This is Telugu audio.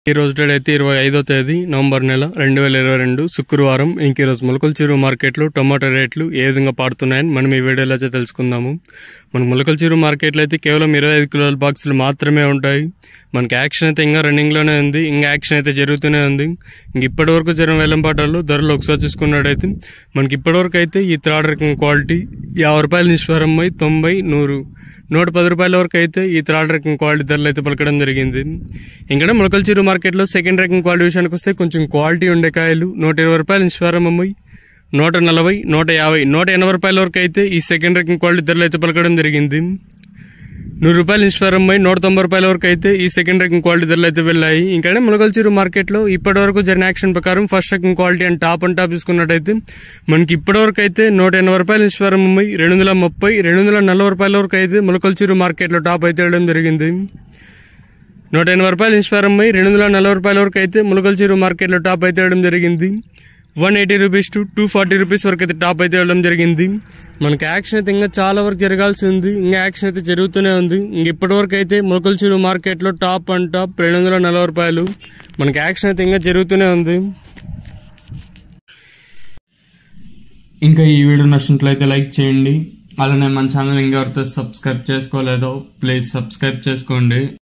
ఈ రోజు డేట్ అయితే ఇరవై ఐదో తేదీ నవంబర్ నెల రెండు వేల ఇరవై రెండు శుక్రవారం ఇంక ఈరోజు మొలకల చెరువు మార్కెట్లో టొమాటో రేట్లు ఏ విధంగా పాడుతున్నాయని మనం ఈ వీడియోలో అయితే తెలుసుకుందాము మన మొలకల చెరువు మార్కెట్లో అయితే కేవలం ఇరవై ఐదు కిలోల బాక్సులు మాత్రమే ఉంటాయి మనకి యాక్షన్ అయితే ఇంకా రన్నింగ్లోనే ఉంది ఇంకా యాక్షన్ అయితే జరుగుతూనే ఉంది ఇంక ఇప్పటి వరకు జరిగిన వేలంపాటల్లో ధరలు ఒకసారి చూసుకున్నట్టయితే మనకి ఇప్పటి వరకు అయితే ఈ థర్డ్ రకం క్వాలిటీ యాభై రూపాయల నిష్పరమై తొంభై నూరు నూట పది రూపాయల వరకు అయితే ఈ థర్డ్ రకం క్వాలిటీ ధరలు అయితే పలకడం జరిగింది ఇంకా మొలకల చిరు మార్కెట్లో సెకండ్ రకం క్వాలిటీ విషయానికి వస్తే కొంచెం క్వాలిటీ ఉండే కాయలు నూట ఇరవై రూపాయల నుంచి ప్రారంభమై నూట నలభై నూట యాభై నూట ఎనభై రూపాయల వరకు అయితే ఈ సెకండ్ రకం క్వాలిటీ ధరలు అయితే పలకడం జరిగింది నూరు రూపాయల నుంచి ప్రారంభమై నూట తొంభై రూపాయల వరకు అయితే ఈ సెకండ్ రకం క్వాలిటీ ధరలు అయితే వెళ్ళాయి ఇంకా మొలకల చిరు మార్కెట్లో ఇప్పటి వరకు జరిగిన యాక్షన్ ప్రకారం ఫస్ట్ రకం quality and top and top చూసుకున్నట్టయితే మనకి ఇప్పటి వరకు అయితే నూట ఎనభై రూపాయల నుంచి ప్రారంభమై రెండు వందల ముప్పై రెండు వందల నలభై రూపాయల వరకు అయితే మొలకల చిరు మార్కెట్లో టాప్ అయితే వెళ్ళడం జరిగింది నూట ఎనభై రూపాయల నుంచి ప్రారంభమై రెండు వందల నలభై రూపాయల వరకు అయితే ములకల చెరువు మార్కెట్లో టాప్ అయితే వేయడం జరిగింది one eighty rupees to two forty rupees వరకు అయితే టాప్ అయితే వేయడం జరిగింది మనకి యాక్షన్ అయితే ఇంకా చాలా వరకు జరగాల్సి ఉంది ఇంకా యాక్షన్ అయితే జరుగుతూనే ఉంది ఇంక ఇప్పటి వరకు అయితే ములకల చెరువు మార్కెట్లో టాప్ అండ్ టాప్ రెండు వందల నలభై రూపాయలు మనకి యాక్షన్ అయితే ఇంకా జరుగుతూనే ఉంది ఇంకా ఈ వీడియో నచ్చినట్లయితే లైక్ చేయండి అలానే మన ఛానల్ ఇంకెవరితో సబ్స్క్రైబ్ చేసుకోలేదో ప్లీజ్ సబ్స్క్రైబ్ చేసుకోండి